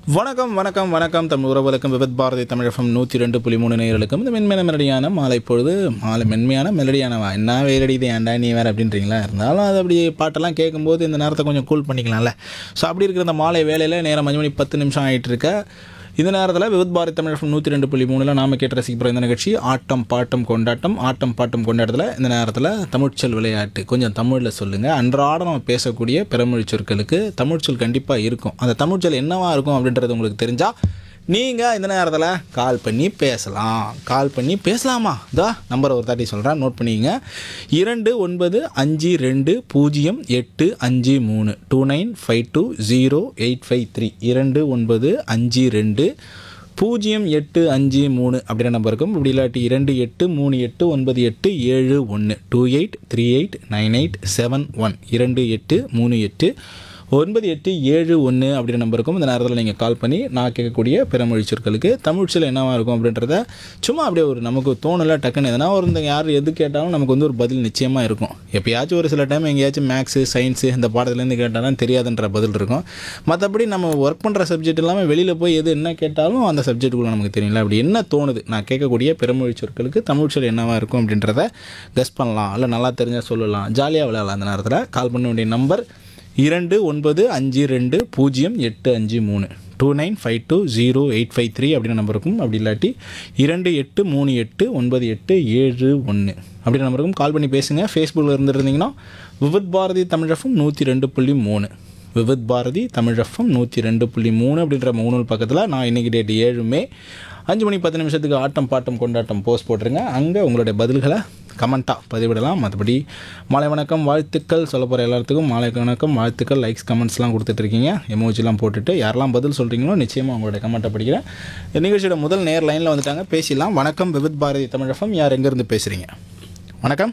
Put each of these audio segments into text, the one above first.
வணக்கம் வணக்கம் வணக்கம் தமிழ் உறவுகளுக்கும் விபத் பாரதி தமிழகம் நூற்றி ரெண்டு புள்ளி மூணு நேயர்களுக்கும் இந்த மென்மையான மெலடியான மாலை பொழுது மாலை மென்மையான மெலடியானவா என்ன வெயிலடிது ஏன்டா நீ வேறு அப்படின்றீங்களா இருந்தாலும் அது அப்படி பாட்டெல்லாம் கேட்கும்போது இந்த நேரத்தை கொஞ்சம் கூல் பண்ணிக்கலாம்ல ஸோ அப்படி இருக்கிற இந்த மாலை வேலையில் நேரம் அஞ்சு மணி பத்து நிமிஷம் ஆகிட்டு இருக்க இந்த நேரத்தில் விபத் பாரதி தமிழகம் நூற்றி ரெண்டு புள்ளி மூணில் நாம கேட்டு ரசிக்கப்படுற இந்த நிகழ்ச்சி ஆட்டம் பாட்டம் கொண்டாட்டம் ஆட்டம் பாட்டம் கொண்டாட்டத்தில் இந்த நேரத்தில் தமிழ்ச்சொல் விளையாட்டு கொஞ்சம் தமிழில் சொல்லுங்கள் அன்றாடம் நம்ம பேசக்கூடிய பிறமொழி சொற்களுக்கு தமிழ்ச்சொல் கண்டிப்பாக இருக்கும் அந்த தமிழ்ச்சொல் என்னவா இருக்கும் அப்படின்றது உங்களுக்கு தெரிஞ்சால் நீங்கள் இந்த நேரத்தில் கால் பண்ணி பேசலாம் கால் பண்ணி பேசலாமா இதா நம்பர் ஒரு தாட்டி சொல்கிறேன் நோட் பண்ணிக்கங்க இரண்டு ஒன்பது அஞ்சு ரெண்டு பூஜ்ஜியம் எட்டு அஞ்சு மூணு two nine five two zero eight five three இரண்டு ஒன்பது அஞ்சு ரெண்டு பூஜ்ஜியம் எட்டு அஞ்சு மூணு அப்படின்ற நம்பர் இருக்கும் இப்படி இல்லாட்டி இரண்டு எட்டு மூணு எட்டு ஒன்பது எட்டு ஏழு ஒன்று two eight three eight nine eight seven one இரண்டு எட்டு மூணு எட்டு ஒன்பது எட்டு ஏழு ஒன்று அப்படின்ற நம்பருக்கும் இந்த நேரத்தில் நீங்கள் கால் பண்ணி நான் கேட்கக்கூடிய பிறமொழி சொற்களுக்கு தமிழ் சொல் என்னவா இருக்கும் அப்படின்றத சும்மா அப்படியே ஒரு நமக்கு தோணலை டக்குன்னு எதனா ஒரு இந்த யார் எது கேட்டாலும் நமக்கு வந்து ஒரு பதில் நிச்சயமாக இருக்கும் எப்பயாச்சும் ஒரு சில டைம் எங்கேயாச்சும் மேக்ஸு சயின்ஸு இந்த பாடத்துலேருந்து கேட்டாலும் தெரியாதுன்ற பதில் இருக்கும் மற்றபடி நம்ம ஒர்க் பண்ணுற சப்ஜெக்ட் இல்லாமல் வெளியில் போய் எது என்ன கேட்டாலும் அந்த சப்ஜெக்ட்டுக்குள்ள நமக்கு தெரியல அப்படி என்ன தோணுது நான் கேட்கக்கூடிய பிறமொழி சொற்களுக்கு தமிழ் சொல் என்னவா இருக்கும் அப்படின்றத கெஸ் பண்ணலாம் இல்லை நல்லா தெரிஞ்சால் சொல்லலாம் ஜாலியாக விளையாடலாம் அந்த நேரத்தில் கால் பண்ண வேண்டிய நம்பர் இரண்டு ஒன்பது அஞ்சு ரெண்டு பூஜ்ஜியம் எட்டு அஞ்சு மூணு two nine five two zero eight five three அப்படின்னு நம்பர் இருக்கும் அப்படி இல்லாட்டி இரண்டு எட்டு மூணு எட்டு ஒன்பது எட்டு ஏழு ஒன்று அப்படி நம்பருக்கும் கால் பண்ணி பேசுங்க ஃபேஸ்புக்கில் இருந்துருந்தீங்கன்னா விவித் பாரதி தமிழகம் நூற்றி ரெண்டு புள்ளி மூணு விவித் பாரதி தமிழகம் நூற்றி ரெண்டு புள்ளி மூணு அப்படின்ற மூணு பக்கத்தில் நான் இன்றைக்கி டேட் ஏழு மே அஞ்சு மணி பத்து நிமிஷத்துக்கு ஆட்டம் பாட்டம் கொண்டாட்டம் போஸ்ட் போட்டுருங்க அங்கே உங்களுடைய பதில்களை கமெண்ட்டாக பதிவிடலாம் மற்றபடி மாலை வணக்கம் வாழ்த்துக்கள் சொல்ல போகிற எல்லாத்துக்கும் மாலை வணக்கம் வாழ்த்துக்கள் லைக்ஸ் கமெண்ட்ஸ்லாம் கொடுத்துட்ருக்கீங்க எமோஜிலாம் போட்டுட்டு யாரெல்லாம் பதில் சொல்கிறீங்களோ நிச்சயமாக உங்களுடைய கமெண்ட்டை படிக்கிறேன் இந்த நிகழ்ச்சியோட முதல் நேர் லைனில் வந்துட்டாங்க பேசிடலாம் வணக்கம் விவித் பாரதி தமிழகம் யார் எங்கேருந்து பேசுகிறீங்க வணக்கம்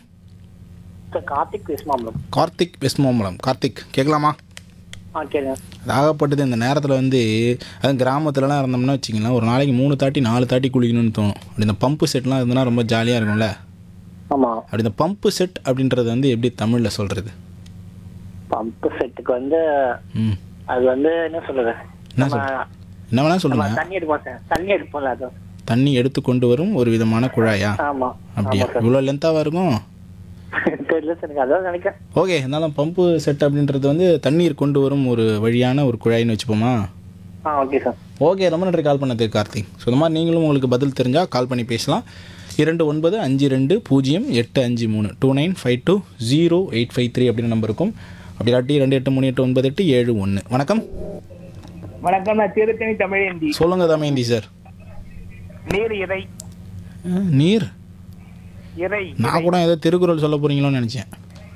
சார் கார்த்திக் விஸ்மாமலம் கார்த்திக் வெஸ்மோமலம் கார்த்திக் கேட்கலாமா ஆ கேளுங்க ஆகப்பட்டது இந்த நேரத்தில் வந்து அதுவும் கிராமத்துலலாம் இருந்தோம்னா வச்சிங்களேன் ஒரு நாளைக்கு மூணு தாட்டி நாலு தாட்டி குளிக்கணும்னு தோணும் அப்படி இந்த பம்பு செட்லாம் இருந்ததுன்னா ரொம்ப ஜாலியாக இருக்கும்ல ஆமாம் அப்படி இந்த பம்பு செட் அப்படின்றது வந்து எப்படி தமிழில் சொல்கிறது பம்ப் செட்டுக்கு வந்து ம் அது வந்து என்ன சொல்றது என்ன நம்ம சொல் என்ன வேணால் நம்ம சொல்லுங்கள் தண்ணி எடுப்போம் சார் தண்ணி எடுப்போம்ல அது தண்ணி எடுத்து கொண்டு வரும் ஒரு விதமான குழாயா ஆமா அப்படியா ஆமா சார் இவ்வளோ லென்த்தாவாக இருக்கும் தெரியல சார் எனக்கு அதான் நினைக்கிறேன் ஓகே இருந்தாலும் பம்பு செட் அப்படின்றது வந்து தண்ணீர் கொண்டு வரும் ஒரு வழியான ஒரு குழாயின்னு வச்சுப்போமா ஆ ஓகே சார் ஓகே ரொம்ப நன்றி கால் பண்ணதுக்கு கார்த்திக் ஸோ இந்த மாதிரி நீங்களும் உங்களுக்கு பதில் தெரிஞ்சால் கால் பண்ணி பேசலாம் இரண்டு ஒன்பது அஞ்சு ரெண்டு பூஜ்ஜியம் எட்டு அஞ்சு மூணு two nine five two zero eight five three அப்படின்னு நம்பர் இருக்கும் அப்படி இல்லாட்டி ரெண்டு எட்டு மூணு எட்டு ஒன்பது எட்டு ஏழு ஒன்று வணக்கம் வணக்கம் நான் திருத்தணி தமிழேந்தி சொல்லுங்கள் தமேந்தி சார் நீர் இறை அஹ், நீர் இறை நான் கூட ஏதோ திருக்குறள் சொல்ல போகிறீங்களோன்னு நினச்சேன்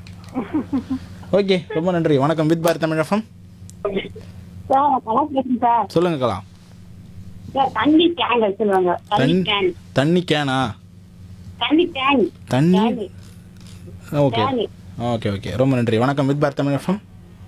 ஓகே ரொம்ப நன்றி வணக்கம் வித் பாரத் தமிழகம் சார் நான் கலா பேசுறேன் சார் சொல்லுங்கள் கலா சார் தண்ணி கேன் வச்சிருவாங்க தண்ணி தண்ணி கேன் தண்ணி கேனா தண்ணி கேன் தண்ணி can okay can okay okay ரொம்ப நன்றி வணக்கம் வித் பாரத் தமிழகம்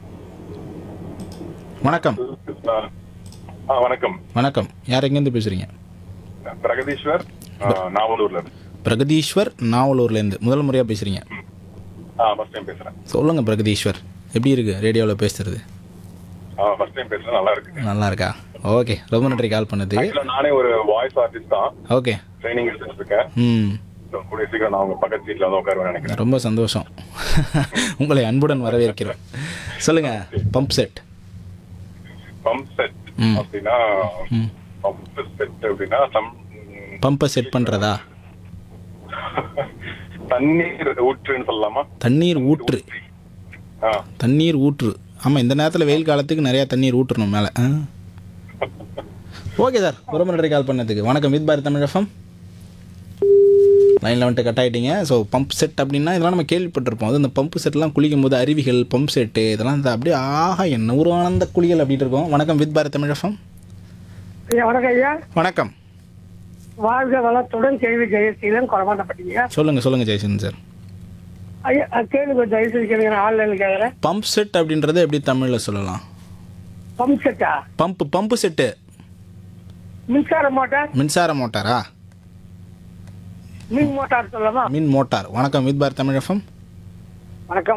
வணக்கம் ஆ, வணக்கம் வணக்கம் யார் எங்கேருந்து பேசுகிறீங்க பிரகதீஸ்வர் ஆ, நாவலூர்ல இருந்து பிரகதீஸ்வர் நாவலூர்லேருந்து முதல் முறையாக பேசுகிறீங்க ஆ ஃபர்ஸ்ட் டைம் பேசுறேன் சொல்லுங்கள் பிரகதீஸ்வர் எப்படி இருக்கு ரேடியோவில் பேசுறது ஆ ஃபர்ஸ்ட் டைம் பேசுறேன் நல்லா இருக்கு நல்லா இருக்கா ஓகே ரொம்ப நன்றி கால் பண்ணதுக்கு ஆக்சுவலா நானே ஒரு வாய்ஸ் ஆர்டிஸ்ட் தான் ஓகே ட்ரைனிங் எடுத்துட்டு இருக்கேன் ம் So, கூடிய சீக்கிரம் நான் உங்க பக்கத்து சீட்ல வந்து உட்காருவேன் நினைக்கிறேன் ரொம்ப சந்தோஷம் உங்களை அன்புடன் வரவேற்கிறோம் சொல்லுங்கள் பம்ப் செட் பம்ப் செட் ம். அப்படின்னா ம் பம்ப் செட் அப்படின்னா சம் பம்பை செட் பண்ணுறதா தண்ணீர் ஊற்றுன்னு சொல்லலாமா தண்ணீர் ஊற்று ஆ தண்ணீர் ஊற்று ஆமாம் இந்த நேரத்தில் வெயில் காலத்துக்கு நிறையா தண்ணீர் ஊற்றணும் மேலே ஆ ஓகே சார் ரொம்ப நன்றி கால் பண்ணதுக்கு வணக்கம் வித் பாரத் தமிழகம் லைனில் வந்துட்டு கட் ஆகிட்டீங்க ஸோ பம்ப் செட் அப்படின்னா இதெல்லாம் நம்ம கேள்விப்பட்டிருப்போம் அது இந்த பம்ப் செட்லாம் குளிக்கும் போது அருவிகள் பம்ப் செட்டு இதெல்லாம் இந்த அப்படியே ஆஹா என்ன ஒரு ஆனந்த குளியல் அப்படின்ட்டு இருக்கும் வணக்கம் வித் பாரத் தமிழகம் ஐயா வணக்கம் ஐயா வணக்கம் வாழ்க வளத்துடன் கேள்வி ஜெயசீலன் குறமாட்டப்பட்டீங்க சொல்லுங்கள் சொல்லுங்கள் ஜெயசன் சார் ஐயா அஹ் கேள்வி கொஞ்சம் தயவு செஞ்சு கேளுங்க நான் ஆன்லைனில் கேட்குறேன் பம்ப் செட் அப்படின்றத எப்படி தமிழில் சொல்லலாம் பம்ப் செட்டா பம்ப் பம்பு செட்டு மின்சார மோட்டார் மின்சார மோட்டாரா மின் மோட்டார் சொல்லலாமா மின் மோட்டார் வணக்கம் வித் பாரத் தமிழகம் வணக்கம்